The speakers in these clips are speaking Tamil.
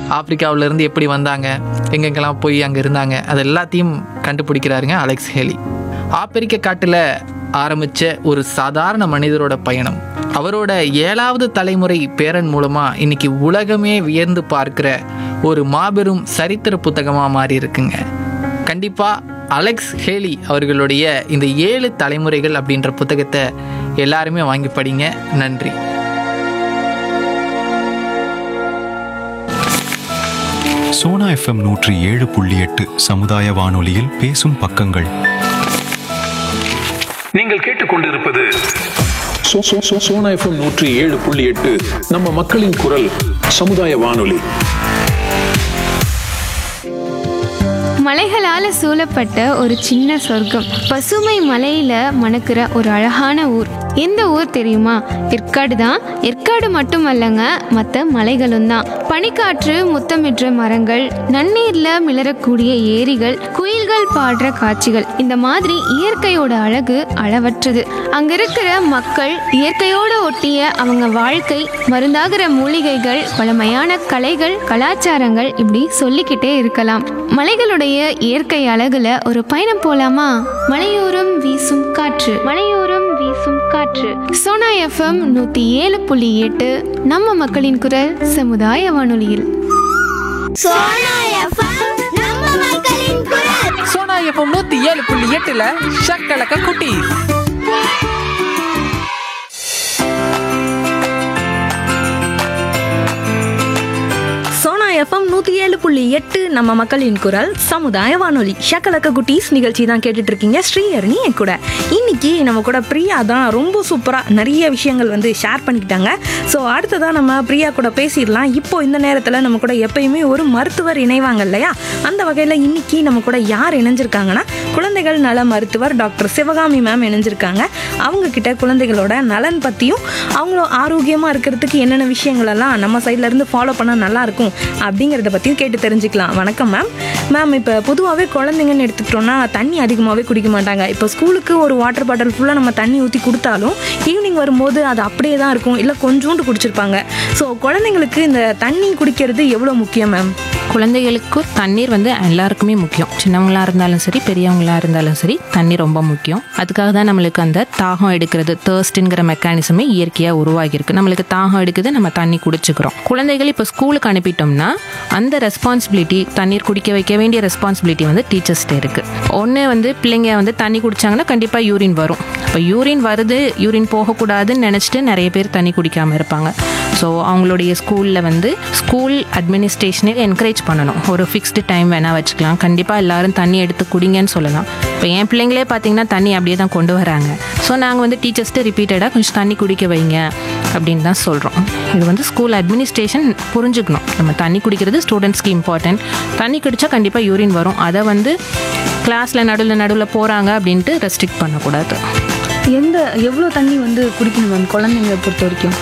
ஆப்பிரிக்காவுல இருந்து எப்படி வந்தாங்க எங்கெங்கெல்லாம் போய் அங்கே இருந்தாங்க அது எல்லாத்தையும் கண்டுபிடிக்கிறாருங்க அலெக்ஸ் ஹேலி ஆப்பிரிக்க காட்டில் ஆரம்பித்த ஒரு சாதாரண மனிதரோட பயணம் அவரோட ஏழாவது தலைமுறை பேரன் மூலமாக இன்னைக்கு உலகமே வியந்து பார்க்கிற ஒரு மாபெரும் சரித்திர புத்தகமாக மாறி இருக்குங்க கண்டிப்பாக அலெக்ஸ் ஹேலி அவர்களுடைய இந்த ஏழு தலைமுறைகள் அப்படின்ற புத்தகத்தை எல்லாருமே வாங்கி படிங்க நன்றி சோனா எஃப்எம் நூற்றி ஏழு புள்ளி எட்டு சமுதாய வானொலியில் பேசும் பக்கங்கள் நீங்கள் கேட்டுக்கொண்டிருப்பது சோ- சோ- சோ- சோனா எஃப்எம் நூற்றி ஏழு புள்ளி எட்டு நம்ம மக்களின் குரல் சமுதாய வானொலி மலைகளால சூழப்பட்ட ஒரு சின்ன சொர்க்கம் பசுமை மலையில மணக்கிற ஒரு அழகான ஊர் எந்த ஊர் தெரியுமா ஏற்காடு தான் ஏற்காடு மட்டுமல்லங்க மற்ற மலைகளும் தான் பனிக்காற்று முத்தமிடுற மரங்கள் நன்னீர்ல மிளறக்கூடிய ஏரிகள் குயில்கள் பாடுற காட்சிகள் இந்த மாதிரி இயற்கையோட அழகு அளவற்றது அங்க இருக்கிற மக்கள் இயற்கையோட ஒட்டிய அவங்க வாழ்க்கை மருந்தாகிற மூலிகைகள் பழமையான கலைகள் கலாச்சாரங்கள் இப்படி சொல்லிக்கிட்டே இருக்கலாம் மலைகளுடைய இயற்கை அழகுல ஒரு பயணம் போலாமா மலையோரம் வீசும் காற்று மலையோரம் வீசும் காற்று சோனா எஃப்எம் நூத்தி ஏழு புள்ளி எட்டு நம்ம மக்களின் குரல் சமுதாய வானொலியில் சோனா எஃப்எம் நம்ம மக்களின் குரல் சோனா எஃப்எம் நூற்றி ஏழு புள்ளி எட்டில் ஷக்கலக்க குட்டி சோனா எஃப்எம் நூற்றி ஏழு புள்ளி எட்டு நம்ம மக்களின் குரல் சமுதாய வானொலி ஷக்கலக்க குட்டீஸ் நிகழ்ச்சி தான் கேட்டுட்டு இருக்கீங்க ஸ்ரீஹரணி என் கூட இன்னைக்கு நம்ம கூட பிரியா தான் ரொம்ப சூப்பராக நிறைய விஷயங்கள் வந்து ஷேர் பண்ணிக்கிட்டாங்க ஸோ அடுத்ததாக நம்ம பிரியா கூட பேசிடலாம் இப்போ இந்த நேரத்தில் நம்ம கூட எப்பயுமே ஒரு மருத்துவர் இணைவாங்க இல்லையா அந்த வகையில் இன்னைக்கு நம்ம கூட யார் இணைஞ்சிருக்காங்கன்னா குழந்தைகள் நல மருத்துவர் டாக்டர் சிவகாமி மேம் இணைஞ்சிருக்காங்க அவங்க கிட்ட குழந்தைகளோட நலன் பற்றியும் அவங்களும் ஆரோக்கியமாக இருக்கிறதுக்கு என்னென்ன விஷயங்கள் எல்லாம் நம்ம சைட்ல இருந்து ஃபாலோ பண்ணால் நல்லா இருக்கும் அப்படிங்கிறத பற்றியும் கேட்டு தெரிஞ்சுக்கலாம் வணக்கம் மேம் மேம் இப்போ பொதுவாகவே குழந்தைங்கன்னு எடுத்துக்கிட்டோம்னா தண்ணி அதிகமாகவே குடிக்க மாட்டாங்க இப்போ ஸ்கூலுக்கு ஒரு வாட்டர் பாட்டில் ஃபுல்லாக நம்ம தண்ணி ஊற்றி கொடுத்தாலும் ஈவினிங் வரும்போது அது அப்படியே தான் இருக்கும் இல்லை கொஞ்சோண்டு குடிச்சிருப்பாங்க ஸோ குழந்தைங்களுக்கு இந்த தண்ணி குடிக்கிறது எவ்வளோ முக்கியம் மேம் குழந்தைகளுக்கு தண்ணீர் வந்து எல்லாருக்குமே முக்கியம் சின்னவங்களா இருந்தாலும் சரி பெரியவங்களா இருந்தாலும் சரி தண்ணி ரொம்ப முக்கியம் அதுக்காக தான் நம்மளுக்கு அந்த தாகம் எடுக்கிறது தேர்ஸ்ட்ங்கிற மெக்கானிசமே இயற்கையாக உருவாகியிருக்கு நம்மளுக்கு தாகம் எடுக்குது நம்ம தண்ணி குடிச்சுக்கிறோம் குழந்தைகள் இப்போ ஸ்கூலுக்கு அனுப்பிட்டோம்னா அந்த ரெஸ்பான்சிபிலிட்டி தண்ணீர் குடிக்க வைக்க வேண்டிய ரெஸ்பான்சிபிலிட்டி வந்து டீச்சர்ஸ்கிட்ட இருக்கு ஒன்று வந்து பிள்ளைங்க வந்து தண்ணி குடிச்சாங்கன்னா கண்டிப்பாக யூரின் வரும் இப்போ யூரின் வருது யூரின் போகக்கூடாதுன்னு நினச்சிட்டு நிறைய பேர் தண்ணி குடிக்காமல் இருப்பாங்க ஸோ அவங்களுடைய ஸ்கூலில் வந்து ஸ்கூல் அட்மினிஸ்ட்ரேஷனே என்கரேஜ் பண்ணணும் ஒரு ஃபிக்ஸ்டு டைம் வேணால் வச்சுக்கலாம் கண்டிப்பாக எல்லாரும் தண்ணி எடுத்து குடிங்கன்னு சொல்லலாம் இப்போ என் பிள்ளைங்களே பார்த்தீங்கன்னா தண்ணி அப்படியே தான் கொண்டு வராங்க ஸோ நாங்கள் வந்து டீச்சர்ஸ்ட்டு ரிப்பீட்டடாக கொஞ்சம் தண்ணி குடிக்க வைங்க அப்படின்னு தான் சொல்கிறோம் இது வந்து ஸ்கூல் அட்மினிஸ்ட்ரேஷன் புரிஞ்சுக்கணும் நம்ம தண்ணி குடிக்கிறது ஸ்டூடெண்ட்ஸ்க்கு இம்பார்ட்டன்ட் தண்ணி குடித்தா கண்டிப்பாக யூரின் வரும் அதை வந்து கிளாஸில் நடுவில் நடுவில் போகிறாங்க அப்படின்ட்டு ரெஸ்ட்ரிக்ட் பண்ணக்கூடாது எந்த எவ்வளோ தண்ணி வந்து குடிக்கணும் மேம் குழந்தைங்களை பொறுத்த வரைக்கும்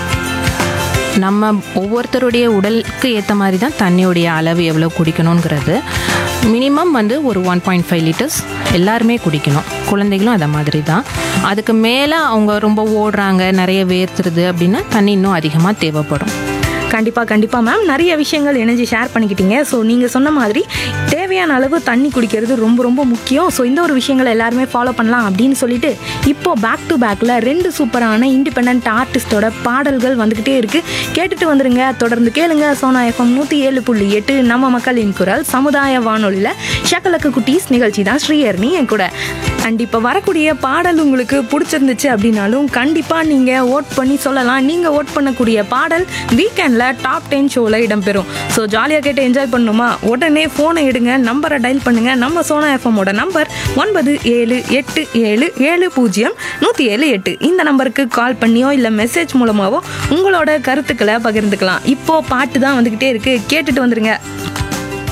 நம்ம ஒவ்வொருத்தருடைய உடலுக்கு ஏற்ற மாதிரி தான் தண்ணியோடைய அளவு எவ்வளோ குடிக்கணுங்கிறது மினிமம் வந்து ஒரு ஒன் பாயிண்ட் ஃபைவ் லிட்டர்ஸ் எல்லாருமே குடிக்கணும் குழந்தைகளும் அதை மாதிரி தான் அதுக்கு மேலே அவங்க ரொம்ப ஓடுறாங்க நிறைய வேர்த்துருது அப்படின்னா தண்ணி இன்னும் அதிகமாக தேவைப்படும் கண்டிப்பாக கண்டிப்பாக மேம் நிறைய விஷயங்கள் இணைஞ்சு ஷேர் பண்ணிக்கிட்டீங்க ஸோ நீங்கள் சொன்ன மாதிரி தேவையான அளவு தண்ணி குடிக்கிறது ரொம்ப ரொம்ப முக்கியம் ஸோ இந்த ஒரு விஷயங்களை எல்லாருமே ஃபாலோ பண்ணலாம் அப்படின்னு சொல்லிட்டு இப்போ பேக் டு பேக்கில் ரெண்டு சூப்பரான இண்டிபெண்ட் ஆர்டிஸ்டோட பாடல்கள் வந்துக்கிட்டே இருக்கு கேட்டுட்டு வந்துருங்க தொடர்ந்து கேளுங்க சோனா எஃப்எம் நூற்றி ஏழு புள்ளி எட்டு நம்ம மக்களின் குரல் சமுதாய வானொலியில் ஷக்கலக்கு குட்டீஸ் நிகழ்ச்சி தான் ஸ்ரீஹர்னி என் கூட அண்ட் இப்போ வரக்கூடிய பாடல் உங்களுக்கு பிடிச்சிருந்துச்சு அப்படின்னாலும் கண்டிப்பாக நீங்கள் ஓட் பண்ணி சொல்லலாம் நீங்கள் ஓட் பண்ணக்கூடிய பாடல் வீக்கெண்டில் டாப் டென் ஷோவில் இடம்பெறும் ஸோ ஜாலியாக கேட்டு என்ஜாய் பண்ணணுமா உடனே ஃபோனை எடுங்க நம்பரை டயல் பண்ணுங்கள் நம்ம சோனா எஃப்எம்மோட நம்பர் ஒன்பது ஏழு எட்டு ஏழு ஏழு பூஜ்ஜியம் நூற்றி ஏழு எட்டு இந்த நம்பருக்கு கால் பண்ணியோ இல்லை மெசேஜ் மூலமாவோ உங்களோட கருத்துக்களை பகிர்ந்துக்கலாம் இப்போ பாட்டு தான் வந்துக்கிட்டே இருக்குது கேட்டுட்டு வந்துருங்க